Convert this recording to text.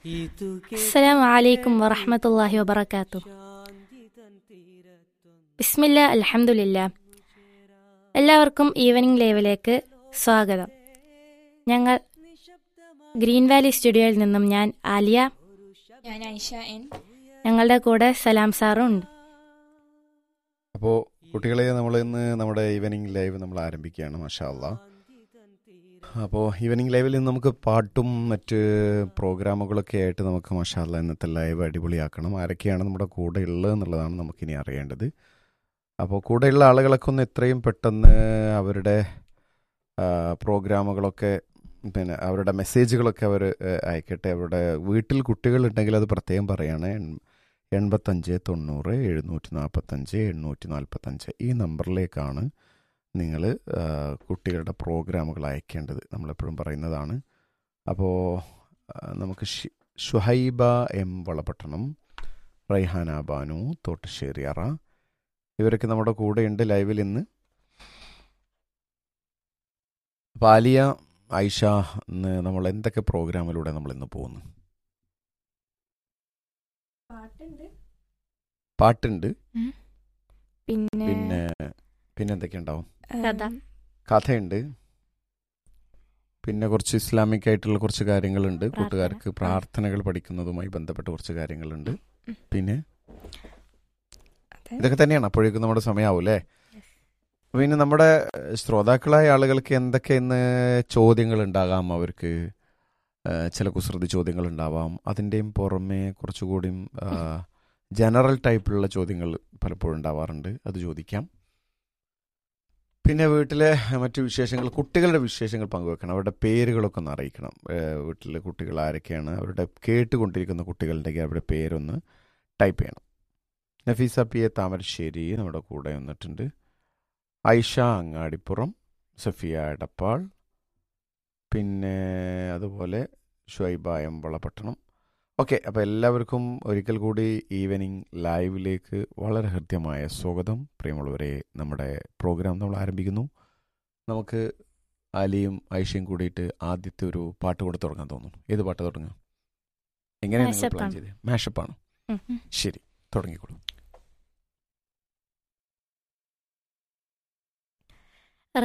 السلام عليكم ورحمة الله وبركاته ബിസ്മില്ല അൽഹംദുലില്ല എല്ലാവർക്കും ഈവനിങ് ലൈവിലേക്ക് സ്വാഗതം ഞങ്ങൾ ഗ്രീൻ വാലി സ്റ്റുഡിയോയിൽ നിന്നും ഞാൻ ആലിയ ഞാൻ ഐഷ എൻ ഞങ്ങളുടെ കൂടെ സലാം സാറും ഉണ്ട് അപ്പോൾ കുട്ടികളെ നമ്മൾ ഇന്ന് നമ്മുടെ ഈവനിങ് ലൈവ് നമ്മൾ ആരംഭിക്കുകയാണ് മഷാല്ല അപ്പോൾ ഈവനിങ് ലൈവിൽ ഇന്ന് നമുക്ക് പാട്ടും മറ്റ് പ്രോഗ്രാമുകളൊക്കെ ആയിട്ട് നമുക്ക് മഷാല്ല ഇന്നത്തെ ലൈവ് അടിപൊളിയാക്കണം ആരൊക്കെയാണ് നമ്മുടെ കൂടെ ഉള്ളത് എന്നുള്ളതാണ് നമുക്കിനി അറിയേണ്ടത് അപ്പോൾ കൂടെയുള്ള ആളുകളൊക്കെ ഒന്ന് എത്രയും പെട്ടെന്ന് അവരുടെ ആ, പ്രോഗ്രാമുകളൊക്കെ പിന്നെ അവരുടെ മെസ്സേജുകളൊക്കെ അവർ അയക്കട്ടെ അവരുടെ വീട്ടിൽ കുട്ടികളുണ്ടെങ്കിൽ അത് പ്രത്യേകം പറയാണ് എൺ- എൺപത്തഞ്ച് തൊണ്ണൂറ് എഴുന്നൂറ്റി നാൽപ്പത്തഞ്ച് എണ്ണൂറ്റി നാൽപ്പത്തഞ്ച് ഈ നമ്പറിലേക്കാണ് നിങ്ങൾ കുട്ടികളുടെ പ്രോഗ്രാമുകൾ അയക്കേണ്ടത് നമ്മളെപ്പോഴും പറയുന്നതാണ് അപ്പോൾ നമുക്ക് ഷി- ഷുഹൈബ എം വളപട്ടണം റൈഹാന ബാനു തോട്ടശ്ശേരി അറ ഇവരൊക്കെ നമ്മുടെ കൂടെയുണ്ട് ലൈവിൽ ഇന്ന് അപ്പോൾ ആലിയ ഐഷ ഇന്ന് നമ്മൾ എന്തൊക്കെ പ്രോഗ്രാമിലൂടെ നമ്മൾ ഇന്ന് പോകുന്നു പാട്ടുണ്ട് പിന്നെ പിന്നെ പിന്നെ എന്തൊക്കെ ഉണ്ടാവും കഥ. കഥയുണ്ട് പിന്നെ കുറച്ച് ഇസ്ലാമിക് ആയിട്ടുള്ള കുറച്ച് കാര്യങ്ങളുണ്ട് പ്രാർത്ഥന. കൂട്ടുകാർക്ക് പ്രാർത്ഥനകൾ പഠിക്കുന്നതുമായി ബന്ധപ്പെട്ട കുറച്ച് കാര്യങ്ങളുണ്ട് ഉം. പിന്നെ അതെ. ഇതൊക്കെ തന്നെയാണ് അപ്പോഴേക്കും നമ്മുടെ സമയമാവും അല്ലേ പിന്നെ നമ്മുടെ ശ്രോതാക്കളായ ആളുകൾക്ക് എന്തൊക്കെ ഇന്ന് ചോദ്യങ്ങൾ ഉണ്ടാകാം അവർക്ക് ആ, ചില കുസൃതി ചോദ്യങ്ങൾ ഉണ്ടാവാം അതിൻ്റെയും പുറമെ കുറച്ചുകൂടിയും ജനറൽ ടൈപ്പിലുള്ള ചോദ്യങ്ങൾ പലപ്പോഴും ഉണ്ടാവാറുണ്ട് അത് ചോദിക്കാം പിന്നെ വീട്ടിലെ മറ്റു വിശേഷങ്ങൾ കുട്ടികളുടെ വിശേഷങ്ങൾ പങ്കുവെക്കണം അവരുടെ പേരുകളൊക്കെ ഒന്ന് അറിയിക്കണം ഏഹ് വീട്ടിലെ കുട്ടികൾ ആരൊക്കെയാണ് അവരുടെ കേട്ടുകൊണ്ടിരിക്കുന്ന കുട്ടികളുണ്ടെങ്കിൽ അവരുടെ പേരൊന്ന് ടൈപ്പ് ചെയ്യണം നഫീസ പി എ താമരശ്ശേരി നമ്മുടെ കൂടെ വന്നിട്ടുണ്ട് ഐഷ അങ്ങാടിപ്പുറം സഫിയ എടപ്പാൾ പിന്നെ അതുപോലെ ഷുഐബ എമ്പളപട്ടണം ഓക്കെ അപ്പോൾ എല്ലാവർക്കും ഒരിക്കൽ കൂടി ഈവനിങ് ലൈവിലേക്ക് വളരെ ഹൃദ്യമായ സ്വാഗതം പ്രിയമുള്ളവരെ നമ്മുടെ പ്രോഗ്രാം നമ്മൾ ആരംഭിക്കുന്നു നമുക്ക് അലിയും ഐഷയും കൂടിയിട്ട് ആദ്യത്തെ ഒരു പാട്ട് കൂടെ തുടങ്ങാൻ തോന്നുന്നു ഏത് പാട്ട് തുടങ്ങാം എങ്ങനെയാണ് നിങ്ങൾ Mashup പ്ലാൻ ആണ്. ചെയ്തത് മാഷപ്പാണ് ഉം. ശരി തുടങ്ങിക്കോളൂ